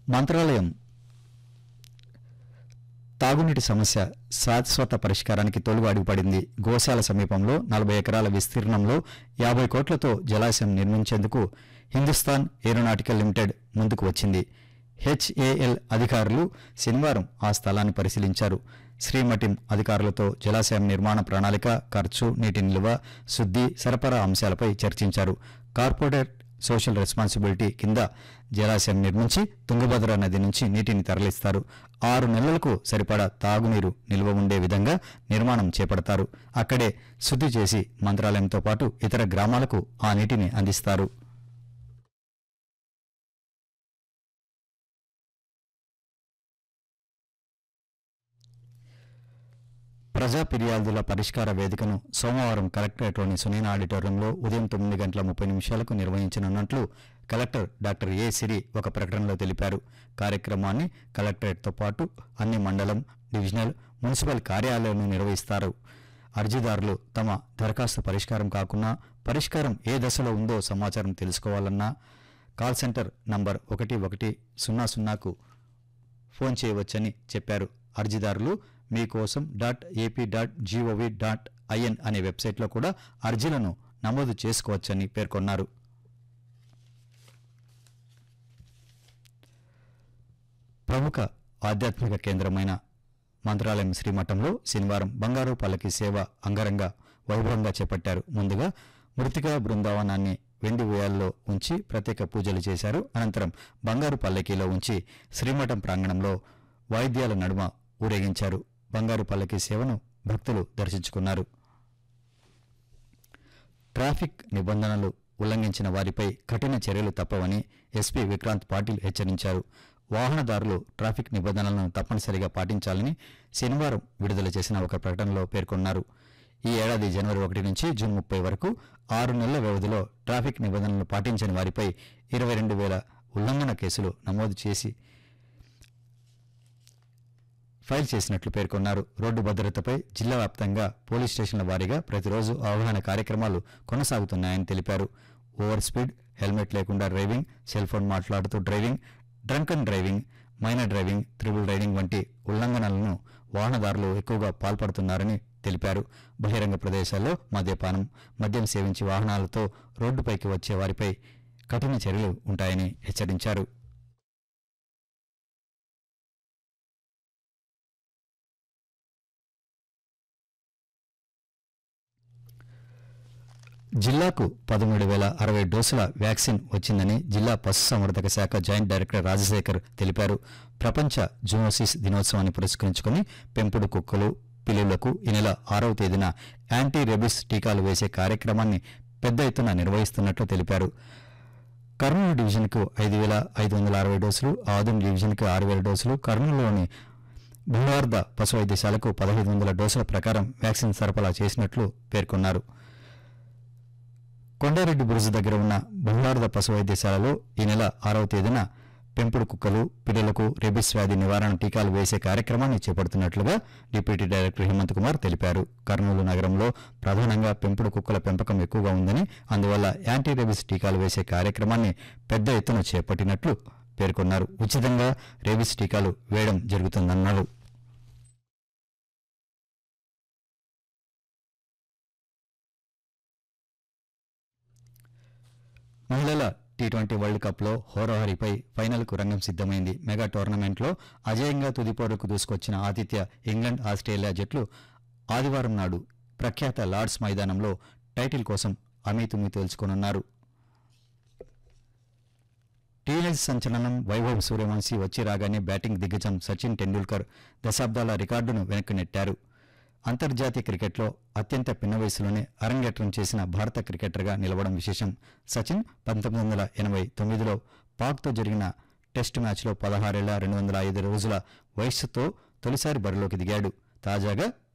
మంత్రాలయం తాగునీటి సమస్య శాశ్వత పరిష్కారానికి తొలుగు అడుగుపడింది గోశాల సమీపంలో నలభై ఎకరాల విస్తీర్ణంలో యాభై కోట్లతో జలాశయం నిర్మించేందుకు హిందుస్థాన్ ఏరోనాటికల్ లిమిటెడ్ ముందుకు వచ్చింది హెచ్ఏఎల్ అధికారులు శనివారం ఆ స్థలాన్ని పరిశీలించారు శ్రీమఠం అధికారులతో జలాశయం నిర్మాణ ప్రణాళిక ఖర్చు నీటి నిల్వ శుద్ధి సరఫరా అంశాలపై చర్చించారు కార్పొరేట్ సోషల్ రెస్పాన్సిబిలిటీ కింద జలాశయం నిర్మించి తుంగభద్ర నది నుంచి నీటిని తరలిస్తారు ఆరు నెలలకు సరిపడా తాగునీరు నిల్వ ఉండే విధంగా నిర్మాణం చేపడతారు అక్కడే శుద్ధి చేసి మంత్రాలయంతో పాటు ఇతర గ్రామాలకు ఆ నీటిని అందిస్తారు ప్రజా ఫిర్యాదుల పరిష్కార వేదికను సోమవారం కలెక్టరేట్లోని సునీన ఆడిటోరియంలో ఉదయం తొమ్మిది గంటల ముప్పై నిమిషాలకు నిర్వహించనున్నట్లు కలెక్టర్ డాక్టర్ ఏ సిరి ఒక ప్రకటనలో తెలిపారు కార్యక్రమాన్ని కలెక్టరేట్తో పాటు అన్ని మండలం డివిజనల్ మున్సిపల్ కార్యాలయాలను నిర్వహిస్తారు అర్జీదారులు తమ దరఖాస్తు పరిష్కారం కాకున్నా పరిష్కారం ఏ దశలో ఉందో సమాచారం తెలుసుకోవాలన్నా కాల్ సెంటర్ నంబర్ ఒకటి ఒకటి సున్నా సున్నాకు ఫోన్ చేయవచ్చని చెప్పారు అర్జీదారులు Meekosam dot AP dot gov dot in అనే వెబ్సైట్లో కూడా అర్జీలను నమోదు చేసుకోవచ్చని పేర్కొన్నారు ప్రముఖ ఆధ్యాత్మిక కేంద్రమైన మంత్రాలయం శ్రీమఠంలో శనివారం బంగారు పల్లకి సేవ అంగరంగ వైభవంగా చేపట్టారు ముందుగా మృతికా బృందావనాన్ని వెండి ఉయాల్లో ఉంచి ప్రత్యేక పూజలు చేశారు అనంతరం బంగారు పల్లకీలో ఉంచి శ్రీమఠం ప్రాంగణంలో వాయిద్యాల నడుమ ఊరేగించారు బంగారు పల్లకీ సేవను భక్తులు దర్శించుకున్నారు ట్రాఫిక్ నిబంధనలు ఉల్లంఘించిన వారిపై కఠిన చర్యలు తప్పవని ఎస్పీ విక్రాంత్ పాటిల్ హెచ్చరించారు వాహనదారులు ట్రాఫిక్ నిబంధనలను తప్పనిసరిగా పాటించాలని శనివారం విడుదల చేసిన ఒక ప్రకటనలో పేర్కొన్నారు ఈ ఏడాది జనవరి ఒకటి నుంచి జూన్ ముప్పై వరకు ఆరు నెలల వ్యవధిలో ట్రాఫిక్ నిబంధనలు పాటించని వారిపై ఇరవై రెండు వేల ఉల్లంఘన కేసులు నమోదు చేసి ఫైల్ చేసినట్లు పేర్కొన్నారు రోడ్డు భద్రతపై జిల్లా వ్యాప్తంగా పోలీస్ స్టేషన్ల వారీగా ప్రతిరోజు అవగాహన కార్యక్రమాలు కొనసాగుతున్నాయని తెలిపారు ఓవర్ స్పీడ్ హెల్మెట్ లేకుండా డ్రైవింగ్ సెల్ ఫోన్ మాట్లాడుతూ driving drunk and driving minor driving triple riding వంటి ఉల్లంఘనలను వాహనదారులు ఎక్కువగా పాల్పడుతున్నారని తెలిపారు బహిరంగ ప్రదేశాల్లో మద్యపానం మద్యం సేవించి వాహనాలతో రోడ్డుపైకి వచ్చే వారిపై కఠిన చర్యలు ఉంటాయని హెచ్చరించారు జిల్లాకు పదమూడు వేల అరవై డోసుల వ్యాక్సిన్ వచ్చిందని జిల్లా పశుసంవర్ధక శాఖ జాయింట్ డైరెక్టర్ రాజశేఖర్ తెలిపారు ప్రపంచ జూనోసిస్ దినోత్సవాన్ని పురస్కరించుకుని పెంపుడు కుక్కలు పిల్లులకు ఈ నెల ఆరవ తేదీన యాంటీ రెబిస్ టీకాలు వేసే కార్యక్రమాన్ని పెద్ద ఎత్తున నిర్వహిస్తున్నట్లు తెలిపారు కర్నూలు డివిజన్కు ఐదు వేల ఐదు వందల అరవై డోసులు ఆదం డివిజన్కు ఆరు వేల డోసులు కర్నూలులోని బుల్వార్ద పశు వైద్యశాలకు పదహైదు వందల డోసుల ప్రకారం వ్యాక్సిన్ సరఫరా చేసినట్లు పేర్కొన్నారు కొండారెడ్డి బురుజు దగ్గర ఉన్న బహుళార్థ పశు వైద్యశాలలో ఈ నెల ఆరవ తేదీన పెంపుడు కుక్కలు పిల్లలకు రెబిస్ వ్యాధి నివారణ టీకాలు వేసే కార్యక్రమాన్ని చేపడుతున్నట్లుగా డిప్యూటీ డైరెక్టర్ హేమంత్ కుమార్ తెలిపారు కర్నూలు నగరంలో ప్రధానంగా పెంపుడు కుక్కల పెంపకం ఎక్కువగా ఉందని అందువల్ల యాంటీ రెబిస్ టీకాలు వేసే కార్యక్రమాన్ని పెద్ద ఎత్తున చేపట్టినట్లు పేర్కొన్నారు ఉచితంగా రేబిస్ టీకాలు వేయడం జరుగుతుందన్నారు మహిళల టీ ట్వంటీ వరల్డ్ కప్లో హోరాహరిపై ఫైనల్కు రంగం సిద్దమైంది మెగా టోర్నమెంట్లో అజేయంగా తుదిపోరుకు దూసుకొచ్చిన ఆతిథ్య ఇంగ్లాండ్ ఆస్ట్రేలియా జట్లు ఆదివారం నాడు ప్రఖ్యాత లార్డ్స్ మైదానంలో టైటిల్ కోసం అమీతుమి తేల్చుకోనున్నారు టీనేజ్ సంచలనం వైభవ్ సూర్యవంశీ వచ్చి రాగానే బ్యాటింగ్ దిగ్గజం సచిన్ టెండూల్కర్ దశాబ్దాల రికార్డును వెనక్కి నెట్టారు అంతర్జాతీయ క్రికెట్లో అత్యంత పిన్న వయసులోనే అరంగేట్రం చేసిన భారత క్రికెటర్గా నిలవడం విశేషం సచిన్ పంతొమ్మిది వందల ఎనభై తొమ్మిదిలో పాక్తో జరిగిన టెస్టు మ్యాచ్లో పదహారేళ్ల రెండు వందల ఐదు రోజుల వయస్సుతో తొలిసారి బరిలోకి దిగాడు తాజాగా